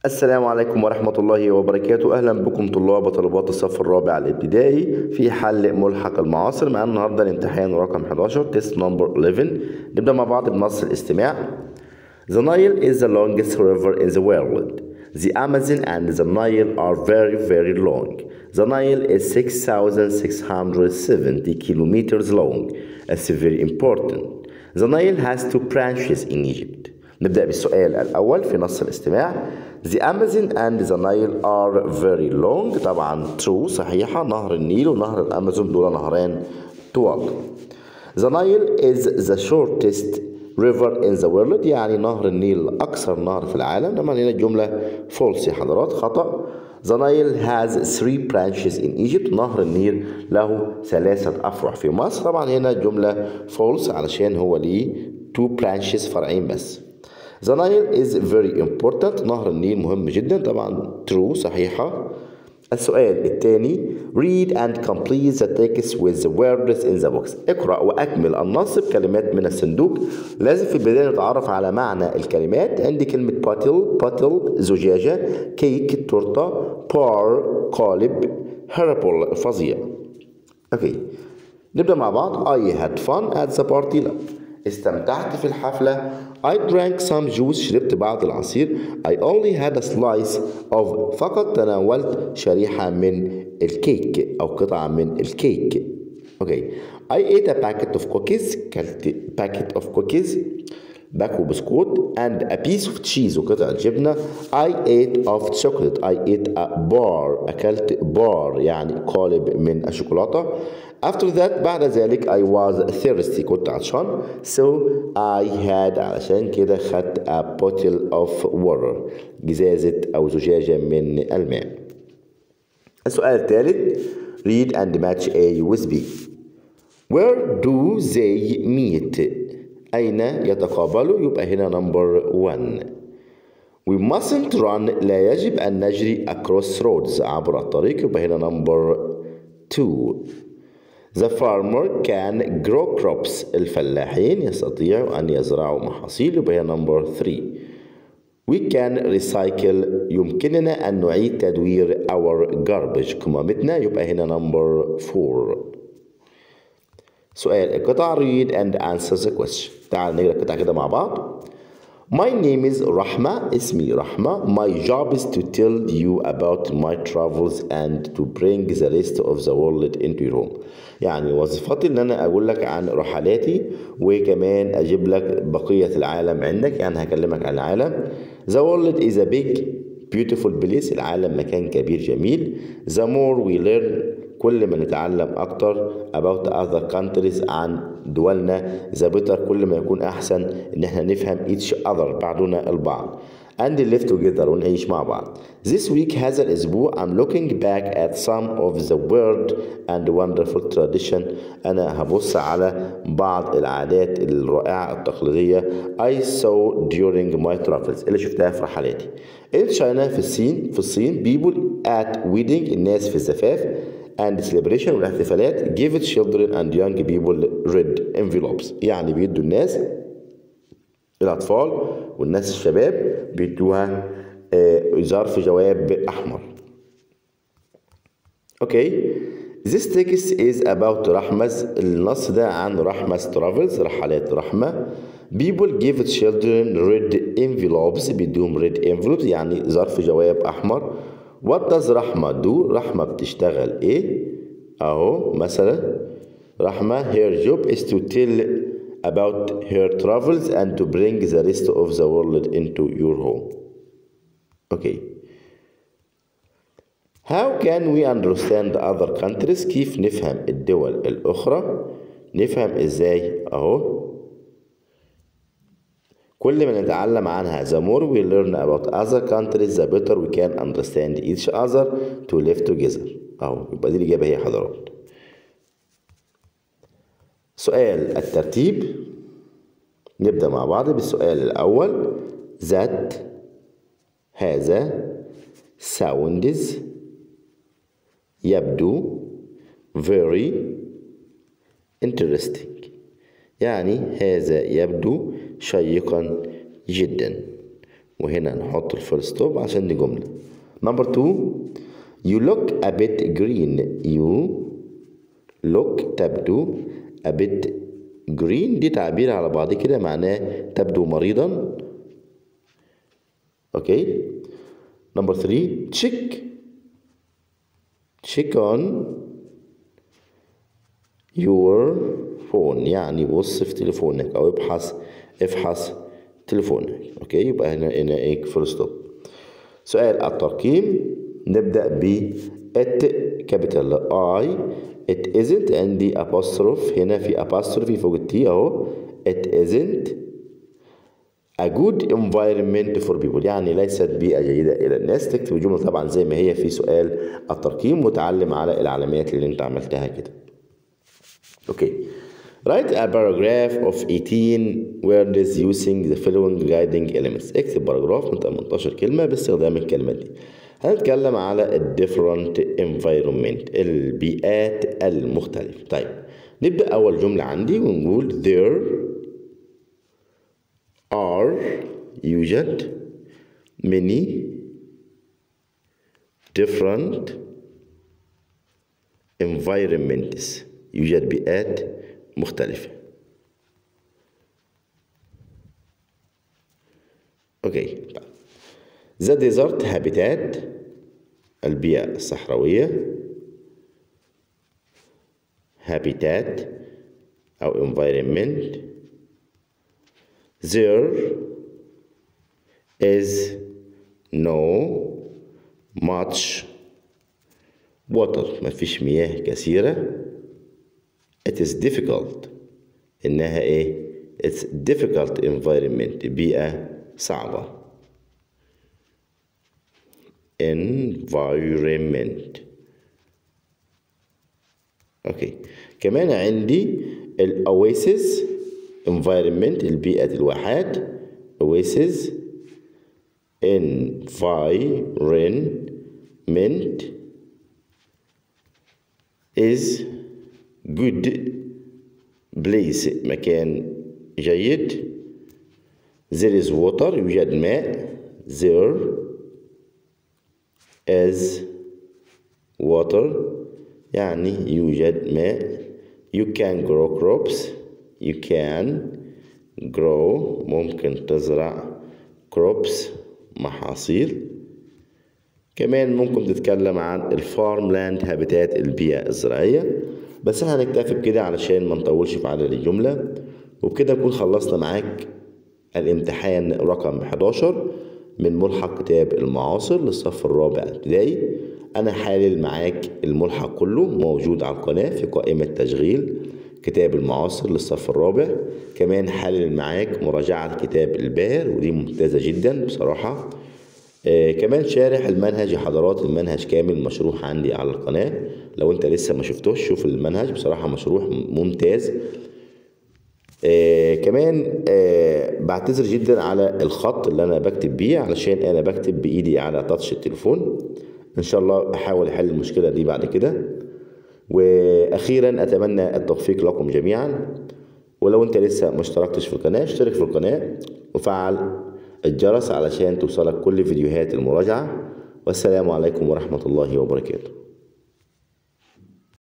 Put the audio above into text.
السلام عليكم ورحمة الله وبركاته أهلا بكم طلاب وطالبات الصف الرابع الابتدائي في حل ملحق المعاصر معانا النهاردة الامتحان رقم 11 تيست نمبر 11 نبدأ مع بعض بنص الاستماع The Nile is the longest river in the world. The Amazon and the Nile are very very long. The Nile is 6,670 kilometers long. It's very important. The Nile has two branches in Egypt. نبدأ بالسؤال الأول في نص الاستماع The Amazon and the Nile are very long طبعا true صحيحة نهر النيل ونهر الأمازون دول نهران طوال The Nile is the shortest river in the world يعني نهر النيل أقصر نهر في العالم طبعا هنا الجملة false يا حضرات خطأ The Nile has three branches in Egypt نهر النيل له ثلاثة أفرع في مصر طبعا هنا الجملة false علشان هو ليه two branches فرعين بس The Nile is very important نهر النيل مهم جدا طبعا true صحيحة السؤال الثاني read and complete the text with the words in the box اقرأ وأكمل النص بكلمات من الصندوق لازم في البداية نتعرف على معنى الكلمات عندي كلمة باتل باتل زجاجة كيك تورتة بار قالب هربل فظيع اوكي نبدأ مع بعض I had fun at the party استمتعت في الحفلة I drank some juice شربت بعض العصير I only had a slice of فقط تناولت شريحة من الكيك أو قطعة من الكيك أوكي I ate a packet of cookies كلت packet of cookies باكو بسكوت and a piece of cheese وقطعة جبنة I ate of chocolate I ate a bar أكلت بار يعني قالب من الشوكولاتة After that بعد ذلك I was thirsty كنت عطشان so I had علشان كده خدت a bottle of water جزازة أو زجاجة من الماء السؤال الثالث read and match A with B Where do they meet أين يتقابلوا يبقى هنا number 1 We mustn't run لا يجب أن نجري across roads عبر الطريق يبقى هنا number 2 The farmer can grow crops الفلاحين يستطيعوا أن يزرعوا محاصيل يبقى هي number 3 We can recycle يمكننا أن نعيد تدوير our garbage قمامتنا يبقى هنا number 4 سؤال القطع read and answer the question تعال نقرا القطع كده مع بعض My name is رحمة اسمي رحمة My job is to tell you about my travels and to bring the rest of the world into your home يعني وظيفتي ان انا اقول لك عن رحلاتي وكمان اجيب لك بقية العالم عندك يعني هكلمك عن العالم The world is a big beautiful place العالم مكان كبير جميل The more we learn كل ما نتعلم أكتر about other countries عن دولنا the better كل ما يكون أحسن إن احنا نفهم each other بعضنا البعض and live together ونعيش مع بعض This week هذا الأسبوع I'm looking back at some of the weird and wonderful tradition أنا هبص على بعض العادات الرائعة التقليدية I saw during my travels اللي شفتها في رحلاتي In China في الصين في الصين people at wedding الناس في الزفاف and celebration والاحتفالات give children and young people red envelopes يعني بيدوا الناس الأطفال والناس الشباب بيدوها ظرف جواب أحمر اوكي This text is about رحمة النص ده عن رحمة travels رحلات رحمة People give children red envelopes بيدوهم red envelopes يعني ظرف جواب أحمر What does رحمة do؟ رحمة بتشتغل إيه؟ أهو مثلا رحمة her job is to tell about her travels and to bring the rest of the world into your home. Okay. How can we understand other countries؟ كيف نفهم الدول الأخرى؟ نفهم إزاي؟ أهو كل ما نتعلم عنها the more we learn about other countries the better we can understand each other to live together اهو يبقى دي الإجابة هي حضرات سؤال الترتيب نبدأ مع بعض بالسؤال الأول that هذا sounds يبدو very interesting يعني هذا يبدو شيقا جدا وهنا نحط الفول ستوب عشان دي جملة نمبر 2 you look a bit green you look تبدو a bit green دي تعبير على بعض كده معناه تبدو مريضا اوكي نمبر 3 check check on your phone يعني بص في تليفونك او ابحث افحص تليفونك اوكي يبقى هنا هنا ايه فول ستوب سؤال الترقيم نبدا ب it capital I it isn't عندي apostrophe هنا في apostrophe فوق التي اهو it isn't a good environment for people يعني ليست بيئة جيدة إلى الناس تكتب الجملة طبعا زي ما هي في سؤال الترقيم متعلم على العلامات اللي انت عملتها كده اوكي Write a paragraph of 18 words using the following guiding elements. اكتب باراجراف من 18 كلمة باستخدام الكلمات دي. هنتكلم على ال different environment البيئات المختلفة. طيب نبدأ أول جملة عندي ونقول there are يوجد many different environments يوجد بيئات مختلفة اوكي ذا ديزرت هابيتات البيئة الصحراوية هابيتات أو environment there is no much water ما فيش مياه كثيرة it is difficult إنها إيه it's difficult environment بيئة صعبة environment أوكي كمان عندي الأويسز environment البيئة الواحات oasis environment is good place مكان جيد there is water يوجد ماء there is water يعني يوجد ماء you can grow crops you can grow ممكن تزرع crops محاصيل كمان ممكن تتكلم عن الفارم لاند هابيتات البيئة الزراعية بس احنا هنكتفي بكده علشان ما نطولش في عدد الجملة وبكده نكون خلصنا معاك الامتحان رقم 11 من ملحق كتاب المعاصر للصف الرابع ابتدائي انا حالل معاك الملحق كله موجود على القناة في قائمة تشغيل كتاب المعاصر للصف الرابع كمان حالل معاك مراجعة كتاب الباهر ودي ممتازة جدا بصراحة آه كمان شارح المنهج يا حضرات المنهج كامل مشروح عندي على القناة لو انت لسه ما شفتوش شوف المنهج بصراحة مشروح ممتاز آه كمان آه بعتذر جدا على الخط اللي انا بكتب بيه علشان انا بكتب بايدي على تاتش التليفون ان شاء الله احاول احل المشكلة دي بعد كده واخيرا اتمنى التوفيق لكم جميعا ولو انت لسه ما اشتركتش في القناة اشترك في القناة وفعل الجرس علشان توصلك كل فيديوهات المراجعة والسلام عليكم ورحمة الله وبركاته